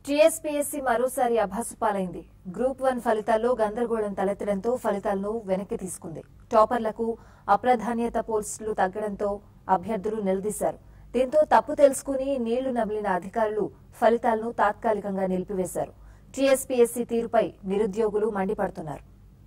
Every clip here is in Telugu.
టీఎస్పీఎస్సీ మరోసారి అభాసుపాలైంది గ్రూప్ వన్ ఫలితాల్లో గందరగోళం తలెత్తడంతో ఫలితాలను వెనక్కి తీసుకుంది టాపర్లకు అప్రాధాన్యత పోస్టులు తగ్గడంతో అభ్యర్థులు నిలదీశారు దీంతో తప్పు తెలుసుకుని నీళ్లు నమిలిన అధికారులు ఫలితాలను తాత్కాలికంగా నిలిపివేశారు టీఎస్పీఎస్సీ తీరుపై నిరుద్యోగులు మండిపడుతున్నారు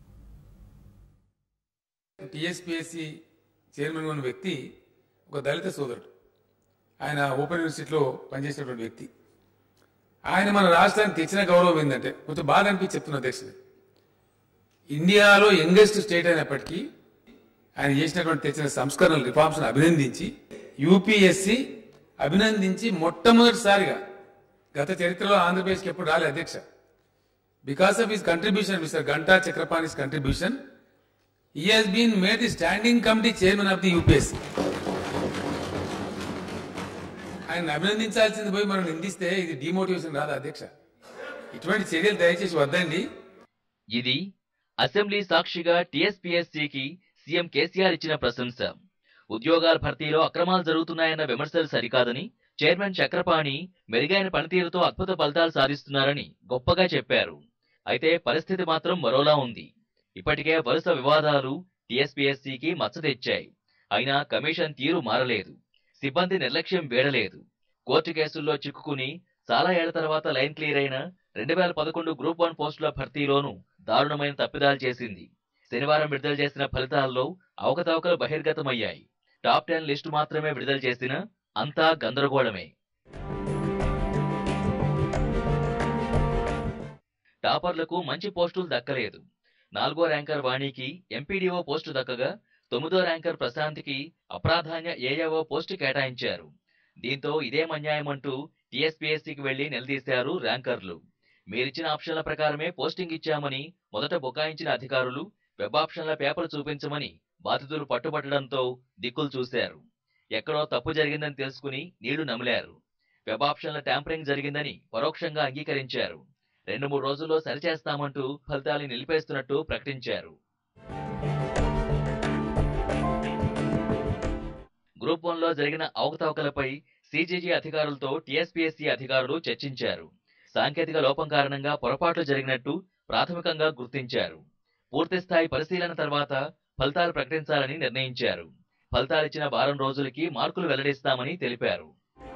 టీఎస్పీఎస్సీ చైర్మన్ ఉన్న వ్యక్తి ఒక దళిత సోదరుడు ఆయన ఓపెన్ యూనివర్సిటీలో పనిచేసినటువంటి వ్యక్తి ఆయన మన రాష్ట్రానికి తెచ్చిన గౌరవం ఏంటంటే కొంచెం బాధ అనిపించి చెప్తున్న అధ్యక్షుడు ఇండియాలో యంగెస్ట్ స్టేట్ అయినప్పటికీ ఆయన చేసినటువంటి తెచ్చిన సంస్కరణలు రిఫార్మ్స్ అభినందించి యూపీఎస్సీ అభినందించి మొట్టమొదటిసారిగా గత చరిత్రలో ఆంధ్రప్రదేశ్కి ఎప్పుడు రాలే అధ్యక్ష because of his contribution mister Ganta Chakrapani's contribution he has been made the standing committee chairman of the UPSC. ఆయన అభినందించాల్సింది పోయి మనం నిందిస్తే ఇది డిమోటివేషన్ రాదా అధ్యక్ష ఇటువంటి చర్యలు దయచేసి వద్దండి ఇది అసెంబ్లీ సాక్షిగా టీఎస్పీఎస్సీకి సీఎం కేసీఆర్ ఇచ్చిన ప్రశంస ఉద్యోగాల భర్తీలో అక్రమాలు జరుగుతున్నాయన్న విమర్శలు సరికాదని చైర్మన్ చక్రపాణి మెరుగైన పనితీరుతో అద్భుత ఫలితాలు సాధిస్తున్నారని గొప్పగా చెప్పారు అయితే పరిస్థితి మాత్రం మరోలా ఉంది ఇప్పటికే వరుస వివాదాలు టీఎస్పీఎస్సీకి మచ్చ తెచ్చాయి అయినా కమిషన్ తీరు మారలేదు సిబ్బంది నిర్లక్ష్యం వీడలేదు కోర్టు కేసుల్లో చిక్కుకుని చాలా ఏళ్ల తర్వాత లైన్ క్లియర్ అయిన రెండు వేల పదకొండు గ్రూప్ వన్ పోస్టుల భర్తీలోనూ దారుణమైన తప్పిదాలు చేసింది శనివారం విడుదల చేసిన ఫలితాల్లో అవకతవకలు బహిర్గతమయ్యాయి టాప్ టెన్ లిస్టు మాత్రమే విడుదల చేసిన అంతా గందరగోళమే టాపర్లకు మంచి పోస్టులు దక్కలేదు నాలుగో ర్యాంకర్ వాణికి ఎంపీడీఓ పోస్టు దక్కగా తొమ్మిదో ర్యాంకర్ ప్రశాంత్కి అప్రాధాన్య ఏఏఓ పోస్టు కేటాయించారు దీంతో ఇదేం అన్యాయం అంటూ టీఎస్పీఎస్సీకి వెళ్లి నిలదీశారు ర్యాంకర్లు మీరిచ్చిన ఆప్షన్ల ప్రకారమే పోస్టింగ్ ఇచ్చామని మొదట బుకాయించిన అధికారులు వెబ్ ఆప్షన్ల పేపర్ చూపించమని బాధితులు పట్టుబట్టడంతో దిక్కులు చూశారు ఎక్కడో తప్పు జరిగిందని తెలుసుకుని నీళ్లు నమిలారు వెబ్ ఆప్షన్ల ట్యాంపరింగ్ జరిగిందని పరోక్షంగా అంగీకరించారు రెండు మూడు రోజుల్లో సరిచేస్తామంటూ ఫలితాలు నిలిపేస్తున్నట్టు ప్రకటించారు గ్రూప్ వన్ లో జరిగిన అవకతవకలపై సీజీజీ అధికారులతో టీఎస్పీఎస్సీ అధికారులు చర్చించారు సాంకేతిక లోపం కారణంగా పొరపాట్లు జరిగినట్టు ప్రాథమికంగా గుర్తించారు పూర్తిస్థాయి పరిశీలన తర్వాత ఫలితాలు ప్రకటించాలని నిర్ణయించారు ఫలితాలిచ్చిన వారం రోజులకి మార్కులు వెల్లడిస్తామని తెలిపారు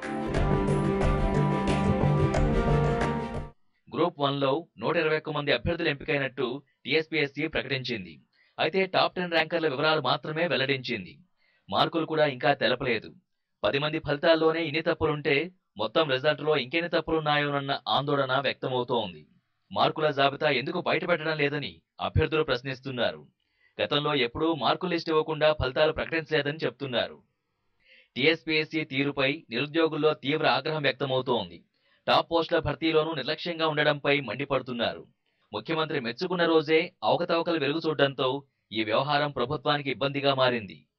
గ్రూప్ వన్ లో నూట ఇరవై ఒక్క మంది అభ్యర్థులు ఎంపికైనట్టు టీఎస్పీఎస్సీ ప్రకటించింది అయితే టాప్ టెన్ ర్యాంకర్ల వివరాలు మాత్రమే వెల్లడించింది మార్కులు కూడా ఇంకా తెలపలేదు పది మంది ఫలితాల్లోనే ఇన్ని తప్పులుంటే మొత్తం రిజల్ట్ లో ఇంకెన్ని తప్పులున్నాయోనన్న ఆందోళన వ్యక్తమవుతోంది మార్కుల జాబితా ఎందుకు బయటపెట్టడం లేదని అభ్యర్థులు ప్రశ్నిస్తున్నారు గతంలో ఎప్పుడూ మార్కులు లిస్ట్ ఇవ్వకుండా ఫలితాలు ప్రకటించలేదని చెప్తున్నారు టీఎస్పీఎస్సీ తీరుపై నిరుద్యోగుల్లో తీవ్ర ఆగ్రహం వ్యక్తమవుతోంది టాప్ పోస్టుల భర్తీలోనూ నిర్లక్ష్యంగా ఉండడంపై మండిపడుతున్నారు ముఖ్యమంత్రి మెచ్చుకున్న రోజే అవకతవకలు వెలుగు చూడడంతో ఈ వ్యవహారం ప్రభుత్వానికి ఇబ్బందిగా మారింది